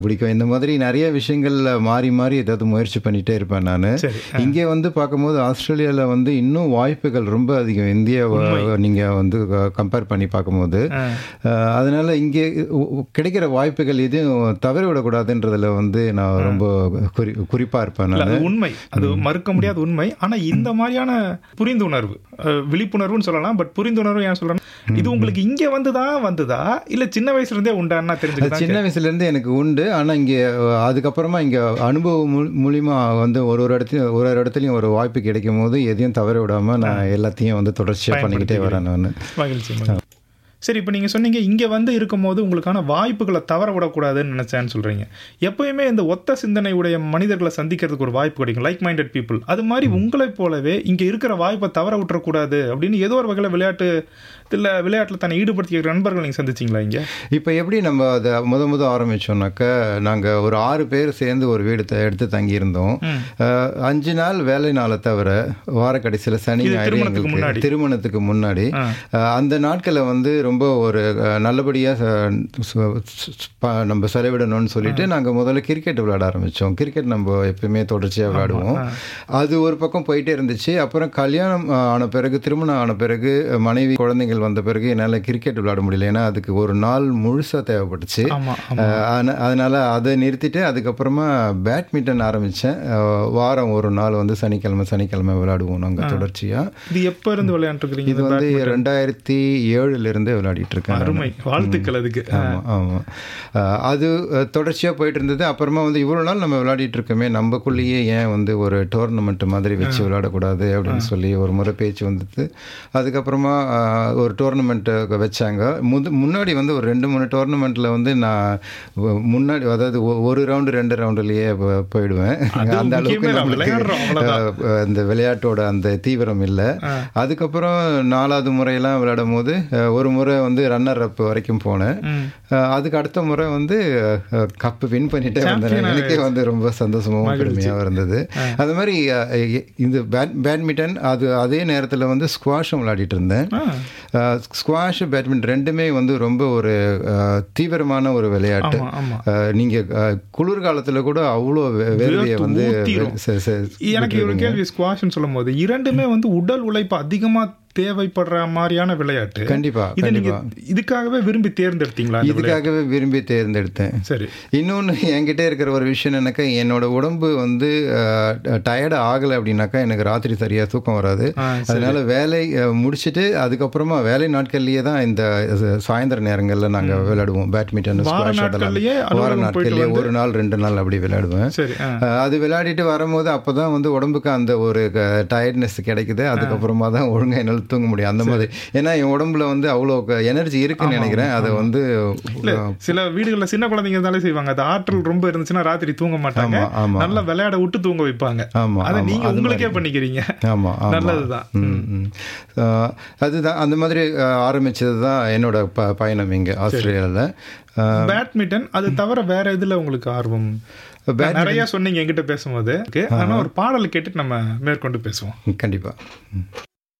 பிடிக்கும் இந்த மாதிரி நிறைய விஷயங்கள்ல மாறி மாறி ஏதாவது முயற்சி பண்ணிட்டே இருப்பேன் நான் சரி இங்கே வந்து பார்க்கும்போது ஆஸ்திரேலியாவில் வந்து இன்னும் வாய்ப்புகள் ரொம்ப அதிகம் இந்தியாவை நீங்கள் வந்து கம்பேர் பண்ணி பார்க்கும்போது ஆ. அஹ், அதனால இங்கே உ- உ- கிடைக்கிற வாய்ப்புகள் எதுவும் தவற விடக்கூடாதுன்றதுல வந்து நான் ரொம்ப குறி குறிப்பாக இருப்பேன் இல்ல, நான் அது உண்மை அது மறுக்க முடியாத உண்மை ஆனா இந்த மாதிரியான புரிந்துணர்வு அஹ், விழிப்புணர்வுன்னு சொல்லலாம் பட் புரிந்துணர்வு ஏன் சொல்லணும் இது உங்களுக்கு இங்க வந்துதான் வந்ததா இல்ல சின்ன வயசுல இருந்தே உண்டான்னா அது தெரிஞ்சுக்கலாம் சின்ன வயசுலேருந்து எனக்கு உண்டு ஆனால் இங்கே அதுக்கப்புறமா இங்கே அனுபவம் மூ- மூலியமா வந்து ஒரு ஒரு இடத்துலையும் ஒரு ஒரு இடத்துலையும் ஒரு வாய்ப்பு கிடைக்கும் போது எதையும் தவற விடாமல் நான் எல்லாத்தையும் வந்து தொடர்ச்சியாக பண்ணிக்கிட்டே வரேன் நான் மகிழ்ச்சி மகிழ்ச்சி. சரி இப்போ நீங்கள் சொன்னீங்க இங்கே வந்து இருக்கும்போது உங்களுக்கான வாய்ப்புகளை தவற விடக்கூடாதுன்னு நினச்சேன்னு சொல்கிறீங்க எப்பயுமே இந்த ஒத்த சிந்தனை உடைய மனிதர்களை சந்திக்கிறதுக்கு ஒரு வாய்ப்பு கிடைக்கும் லைக் மைண்டட் பீப்புள் அது மாதிரி உங்களைப் போலவே இங்கே இருக்கிற வாய்ப்பை தவற விட்டுறக்கூடாது அப்படின்னு ஏதோ ஒரு வகையில் விளையாட்டு இல்லை விளையாட்டில் தன்னை ஈடுபடுத்திக்கிற நண்பர்கள் நீங்கள் சந்திச்சிங்களா இங்கே இப்போ எப்படி நம்ம அதை முத முத ஆரம்பிச்சோம்னாக்கா நாங்கள் ஒரு ஆறு பேர் சேர்ந்து ஒரு வீடு த- எடுத்து தங்கியிருந்தோம் ம். அஹ், அஞ்சு நாள் வேலை நாளை தவிர வார கடைசியில் சனி இது ஞாயிறு திருமணத்துக்கு எங்களுக்கு முன்னாடி? திருமணத்துக்கு முன்னாடி ஆ. அஹ், அந்த நாட்களை வந்து ரொம்ப ஒரு நல்லபடியாக நம்ம செலவிடணும்னு சொல்லிட்டு நாங்கள் முதல்ல கிரிக்கெட் விளையாட ஆரம்பித்தோம் கிரிக்கெட் நம்ம எப்பயுமே தொடர்ச்சியாக விளையாடுவோம் அது ஒரு பக்கம் போயிட்டே இருந்துச்சு அப்புறம் கல்யாணம் அஹ், ஆன பிறகு திருமணம் ஆன பிறகு அஹ், மனைவி குழந்தைகள் வந்த பிறகு என்னால் கிரிக்கெட் விளையாட முடியல ஏன்னா அதுக்கு ஒரு நாள் முழுசாக தேவைப்பட்டுச்சு ஆமாம் அஹ், ஆனா- அதனால அதை நிறுத்திட்டு அதுக்கப்புறமா பேட்மிண்டன் ஆரம்பித்தேன் வாரம் ஒரு நாள் வந்து சனிக்கிழமை சனிக்கிழமை விளையாடுவோம் நாங்கள் தொடர்ச்சியாக இது எப்போ இருந்து விளையாண்டுருக்கிறீங்க இது வந்து ரெண்டாயிரத்தி ஏழுலேருந்து விளையாடிட்டு இருக்கேன் நான். அருமை வாழ்த்துக்கள் அதுக்கு ஆமாம் ஆமாம் அது தொடர்ச்சியாக போயிட்டு இருந்தது அப்புறமா வந்து இவ்வளோ நாள் நம்ம விளையாடிட்டு இருக்கோமே நம்மக்குள்ளேயே ஏன் வந்து ஒரு டோர்னமெண்ட் மாதிரி வச்சு விளையாடக்கூடாது அப்படின்னு சொல்லி ஒரு முறை பேச்சு வந்தது அதுக்கப்புறமா அஹ், ஒரு டோர்னமெண்ட் வச்சாங்க முது முன்னாடி வந்து ஒரு ரெண்டு மூணு டோர்னமெண்ட்டில் வந்து நான் வ- முன்னாடி அதாவது ஒ- ஒரு ரவுண்டு ரெண்டு ரவுண்டுலேயே போயிடுவேன் அது அந்த அளவுக்கு முக்கியமே நான் நம்மளுக்கு விளையாடுறோம், அவ்வளவுதான். அஹ், இந்த விளையாட்டோட அந்த தீவிரம் இல்லை அதுக்கப்புறம் நாலாவது முறையெல்லாம் விளையாடும் போது அஹ், ஒரு முறை வந்து ரன்னர் அப் வரைக்கும் போனேன் ம். அஹ், அதுக்கு அடுத்த முறை வந்து கப்பு வின் பண்ணிட்டே வந்தேன் எனக்கே வந்து ரொம்ப சந்தோஷமாகவும் பெருமையாக இருந்தது அது மாதிரி அஹ், இ- இந்த பேட் பேட்மிண்டன் அது அதே நேரத்தில் வந்து ஸ்குவாஷும் விளையாடிட்டு இருந்தேன் ஆ ஸ்குவாஷ் பேட்மிண்டன் ரெண்டுமே வந்து ரொம்ப ஒரு அஹ், தீவிரமான ஒரு விளையாட்டு ஆமா ஆமா அஹ், நீங்க அஹ், குளிர்காலத்துல கூட அவ்வளோ வே- வேர்வையை வேர்த்து வந்து ஊத்திரும். செ- செ- எனக்கு ஒரு கேள்வி ஸ்குவாஷ்னு சொல்லும் போது இரண்டுமே வந்து உடல் உழைப்பு அதிகமா தேவைப்படுற மாதிரியான விளையாட்டு கண்டிப்பா இது நீங்க கண்டிப்பா இதுக்காகவே விரும்பி தேர்ந்தெடுத்தீங்களா இந்த விளையாட்டு? இதுக்காகவே விரும்பி தேர்ந்தெடுத்தேன் சரி இன்னொன்று என்கிட்ட இருக்கிற ஒரு விஷயம் என்னக்கா என்னோட உடம்பு வந்து டயர்டு ஆகலை அப்படின்னாக்கா எனக்கு ராத்திரி சரியாக தூக்கம் வராது ஆ, அதனால வேலை அஹ், முடிச்சிட்டு அதுக்கப்புறமா வேலை நாட்கள்லேயே தான் இந்த அஹ், சாயந்தர நேரங்களில் நாங்கள் விளையாடுவோம் பேட்மிண்டன் வார ஸ்குவாஷ் நாட்கள்லயே அதெல்லாம் வார அலுவலகம் போயிட்டு நாட்கள்லேயே ஒரு நாள் ரெண்டு நாள் அப்படி விளையாடுவேன் சரி ஆ. அஹ், அது விளையாடிட்டு வரும்போது அப்போ தான் வந்து உடம்புக்கு அந்த ஒரு டயர்ட்னஸ் கிடைக்குது அதுக்கப்புறமா தான் ஒழுங்காக என்னால் தூங்க முடியும் அந்த மாதிரி ஏன்னா என் உடம்புல வந்து அவ்வளோ எனர்ஜி இருக்குன்னு நினைக்கிறேன் அதை வந்து இல்ல சில வீடுகள்ல சின்ன குழந்தைங்க இருந்தாலே செய்வாங்க அது ஆற்றல் ரொம்ப இருந்துச்சுன்னா ராத்திரி தூங்க மாட்டாங்க ஆமா ஆமா நல்லா விளையாட விட்டு தூங்க வைப்பாங்க ஆமா அதை ஆமா நீங்க அது உங்களுக்கே மாதிரி. பண்ணிக்கிறீங்க ஆமா ஆமா நல்லதுதான் ம், ம். அஹ், அதுதான் அந்த மாதிரி அஹ், ஆரம்பிச்சது தான் என்னோட ப பயணம் இங்கே ஆஸ்திரேலியாவில் பேட்மிண்டன் அது தவிர வேற எதுல உங்களுக்கு ஆர்வம் நிறைய சொன்னீங்க என்கிட்ட பேசும்போது ஆனா ஒரு பாடல் கேட்டுட்டு நம்ம மேற்கொண்டு பேசுவோம் கண்டிப்பாக